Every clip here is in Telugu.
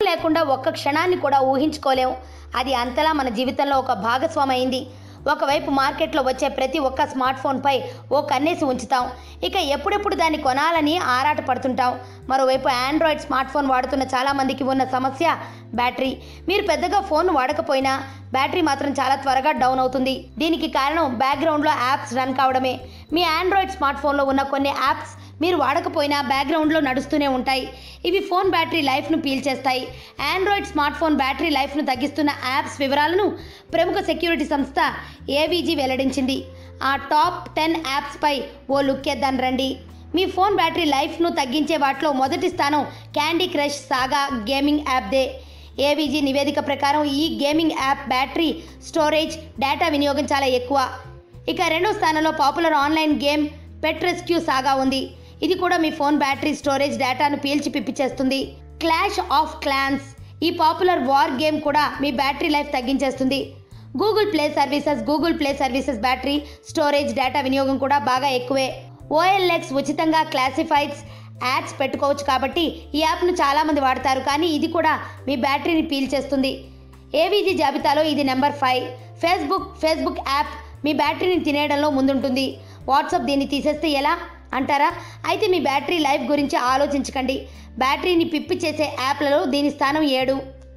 లేకుండా ఒక్క క్షణాన్ని కూడా ఊహించుకోలేం అది అంతలా మన జీవితంలో ఒక భాగస్వామి అయింది ఒకవైపు మార్కెట్లో వచ్చే ప్రతి ఒక్క స్మార్ట్ ఫోన్పై ఓ కన్నేసి ఉంచుతాం ఇక ఎప్పుడెప్పుడు దాన్ని కొనాలని ఆరాట పడుతుంటాం మరోవైపు ఆండ్రాయిడ్ స్మార్ట్ ఫోన్ వాడుతున్న చాలామందికి ఉన్న సమస్య బ్యాటరీ మీరు పెద్దగా ఫోన్ వాడకపోయినా బ్యాటరీ మాత్రం చాలా త్వరగా డౌన్ అవుతుంది దీనికి కారణం బ్యాక్గ్రౌండ్లో యాప్స్ రన్ కావడమే మీ ఆండ్రాయిడ్ స్మార్ట్ ఫోన్లో ఉన్న కొన్ని యాప్స్ మీరు వాడకపోయినా బ్యాక్గ్రౌండ్లో నడుస్తూనే ఉంటాయి ఇవి ఫోన్ బ్యాటరీ లైఫ్ను పీల్చేస్తాయి ఆండ్రాయిడ్ స్మార్ట్ ఫోన్ బ్యాటరీ లైఫ్ను తగ్గిస్తున్న యాప్స్ వివరాలను ప్రముఖ సెక్యూరిటీ సంస్థ ఏవీజీ వెల్లడించింది ఆ టాప్ టెన్ యాప్స్పై ఓ లుక్ చేద్దాం రండి మీ ఫోన్ బ్యాటరీ లైఫ్ను తగ్గించే వాటిలో మొదటి స్థానం క్యాండీ క్రష్ సాగా గేమింగ్ యాప్దే ఏవీజీ నివేదిక ప్రకారం ఈ gaming app battery storage data వినియోగం చాలా ఎక్కువ ఇక రెండో స్థానంలో popular online game Pet Rescue Saga ఉంది ఇది కూడా మీ ఫోన్ బ్యాటరీ స్టోరేజ్ డేటాను పీల్చి పిప్పి చేస్తుంది క్లాష్ ఆఫ్ క్లాన్స్ ఈ పాపులర్ వార్ గేమ్ కూడా మీ బ్యాటరీ లైఫ్ తగ్గించేస్తుంది Google Play Services Google Play Services battery storage data వినియోగం కూడా బాగా ఎక్కువే ఓఎల్ఎక్స్ ఉచితంగా క్లాసిఫైడ్స్ యాడ్స్ పెట్టుకోవచ్చు కాబట్టి ఈ యాప్ను చాలామంది వాడతారు కానీ ఇది కూడా మీ బ్యాటరీని పీల్చేస్తుంది ఏవీజీ జాబితాలో ఇది number five Facebook Facebook app మీ బ్యాటరీని తినేయడంలో ముందుంటుంది వాట్సాప్ దీన్ని తీసేస్తే ఎలా అంటారా అయితే మీ బ్యాటరీ లైఫ్ గురించి ఆలోచించకండి బ్యాటరీని పిప్పి చేసే యాప్లలో దీని స్థానం ఏడు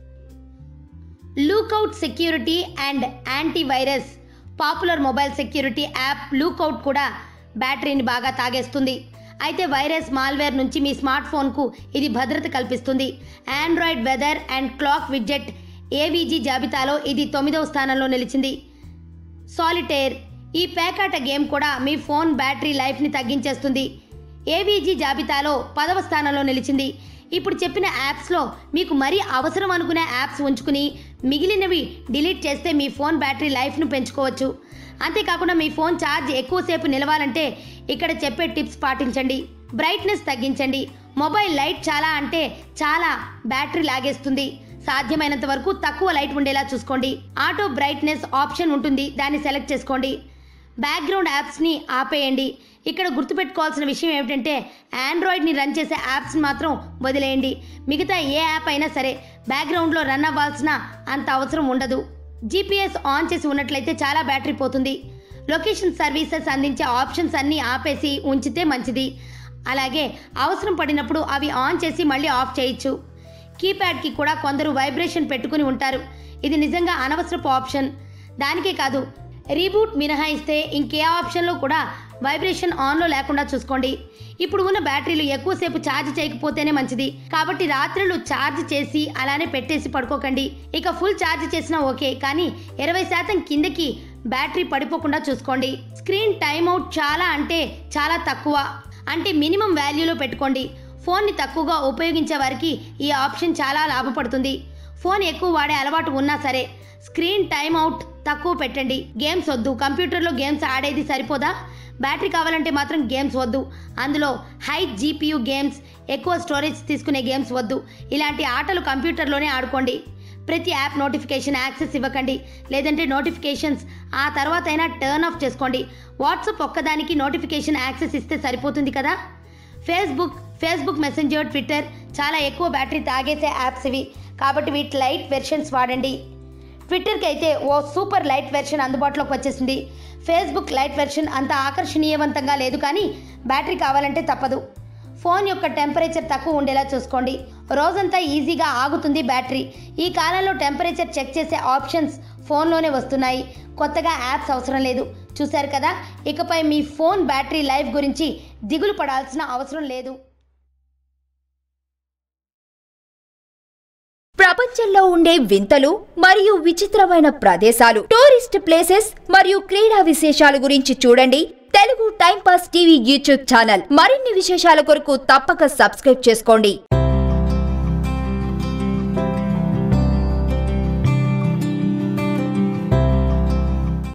Lookout security and antivirus popular mobile security app Lookout కూడా బ్యాటరీని బాగా తాగేస్తుంది అయితే వైరస్ మాల్వేర్ నుంచి మీ స్మార్ట్ ఫోన్కు ఇది భద్రత కల్పిస్తుంది Android weather and clock widget AVG జాబితాలో ఇది తొమ్మిదవ స్థానంలో నిలిచింది సాలిటేర్ ఈ పేకాట గేమ్ కూడా మీ ఫోన్ బ్యాటరీ లైఫ్ని తగ్గించేస్తుంది ఏవీజీ జాబితాలో పదవ స్థానంలో నిలిచింది ఇప్పుడు చెప్పిన యాప్స్లో మీకు మరీ అవసరం అనుకునే యాప్స్ ఉంచుకుని మిగిలినవి డిలీట్ చేస్తే మీ ఫోన్ బ్యాటరీ లైఫ్ను పెంచుకోవచ్చు అంతేకాకుండా మీ ఫోన్ ఛార్జ్ ఎక్కువసేపు నిలవాలంటే ఇక్కడ చెప్పే టిప్స్ పాటించండి బ్రైట్నెస్ తగ్గించండి మొబైల్ లైట్ చాలా అంటే చాలా బ్యాటరీ లాగేస్తుంది సాధ్యమైనంత వరకు తక్కువ లైట్ ఉండేలా చూసుకోండి ఆటో బ్రైట్నెస్ ఆప్షన్ ఉంటుంది దాన్ని సెలెక్ట్ చేసుకోండి బ్యాక్గ్రౌండ్ యాప్స్ని ఆపేయండి ఇక్కడ గుర్తుపెట్టుకోవాల్సిన విషయం ఏమిటంటే ఆండ్రాయిడ్ని రన్ చేసే యాప్స్ని మాత్రం వదిలేయండి మిగతా ఏ యాప్ అయినా సరే బ్యాక్గ్రౌండ్లో రన్ అవ్వాల్సిన అంత అవసరం ఉండదు జీపీఎస్ ఆన్ చేసి ఉన్నట్లయితే చాలా బ్యాటరీ పోతుంది లొకేషన్ సర్వీసెస్ అందించే ఆప్షన్స్ అన్నీ ఆపేసి ఉంచితే మంచిది అలాగే అవసరం పడినప్పుడు అవి ఆన్ చేసి మళ్ళీ ఆఫ్ చేయొచ్చు కీప్యాడ్కి కూడా కొందరు వైబ్రేషన్ పెట్టుకుని ఉంటారు ఇది నిజంగా అనవసరపు ఆప్షన్ దానికే కాదు రీబూట్ మినహాయిస్తే ఇంకే ఆప్షన్లో కూడా వైబ్రేషన్ ఆన్లో లేకుండా చూసుకోండి ఇప్పుడు ఉన్న బ్యాటరీలు ఎక్కువసేపు ఛార్జ్ చేయకపోతేనే మంచిది కాబట్టి రాత్రులు ఛార్జ్ చేసి అలానే పెట్టేసి పడుకోకండి ఇక ఫుల్ ఛార్జ్ చేసినా ఓకే కానీ ఇరవై శాతం కిందకి బ్యాటరీ పడిపోకుండా చూసుకోండి స్క్రీన్ టైం అవుట్ చాలా అంటే చాలా తక్కువ అంటే మినిమం వాల్యూలో పెట్టుకోండి ఫోన్ని తక్కువగా ఉపయోగించే వారికి ఈ ఆప్షన్ చాలా లాభపడుతుంది ఫోన్ ఎక్కువ వాడే అలవాటు ఉన్నా సరే స్క్రీన్ టైం అవుట్ తక్కువ పెట్టండి గేమ్స్ వద్దు కంప్యూటర్లో గేమ్స్ ఆడేది సరిపోదా బ్యాటరీ కావాలంటే మాత్రం గేమ్స్ వద్దు అందులో హై జీపీయూ గేమ్స్ ఎక్కువ స్టోరేజ్ తీసుకునే గేమ్స్ వద్దు ఇలాంటి ఆటలు కంప్యూటర్లోనే ఆడుకోండి ప్రతి యాప్ నోటిఫికేషన్ యాక్సెస్ ఇవ్వకండి లేదంటే నోటిఫికేషన్స్ ఆ తర్వాత అయినా టర్న్ ఆఫ్ చేసుకోండి వాట్సాప్ ఒక్కదానికి నోటిఫికేషన్ యాక్సెస్ ఇస్తే సరిపోతుంది కదా ఫేస్బుక్ ఫేస్బుక్ మెసెంజర్ ట్విట్టర్ చాలా ఎక్కువ బ్యాటరీ తాగేసే యాప్స్ ఇవి కాబట్టి వీటి లైట్ వెర్షన్స్ వాడండి ట్విట్టర్కి అయితే ఓ సూపర్ లైట్ వెర్షన్ అందుబాటులోకి వచ్చేసింది ఫేస్బుక్ లైట్ వెర్షన్ అంత ఆకర్షణీయవంతంగా లేదు కానీ బ్యాటరీ కావాలంటే తప్పదు ఫోన్ యొక్క టెంపరేచర్ తక్కువ ఉండేలా చూసుకోండి రోజంతా ఈజీగా ఆగుతుంది బ్యాటరీ ఈ కాలంలో టెంపరేచర్ చెక్ చేసే ఆప్షన్స్ ఫోన్లోనే వస్తున్నాయి కొత్తగా యాప్స్ అవసరం లేదు చూశారు కదా ఇకపై మీ ఫోన్ బ్యాటరీ లైఫ్ గురించి దిగులు పడాల్సిన అవసరం లేదు ప్రపంచంలో ఉండే వింతలు మరియు విచిత్రమైన ప్రదేశాలు టూరిస్ట్ ప్లేసెస్ మరియు క్రీడా విశేషాల గురించి చూడండి Telugu time pass TV YouTube channel మరిన్ని విశేషాల కొరకు తప్పక సబ్స్క్రైబ్ చేసుకోండి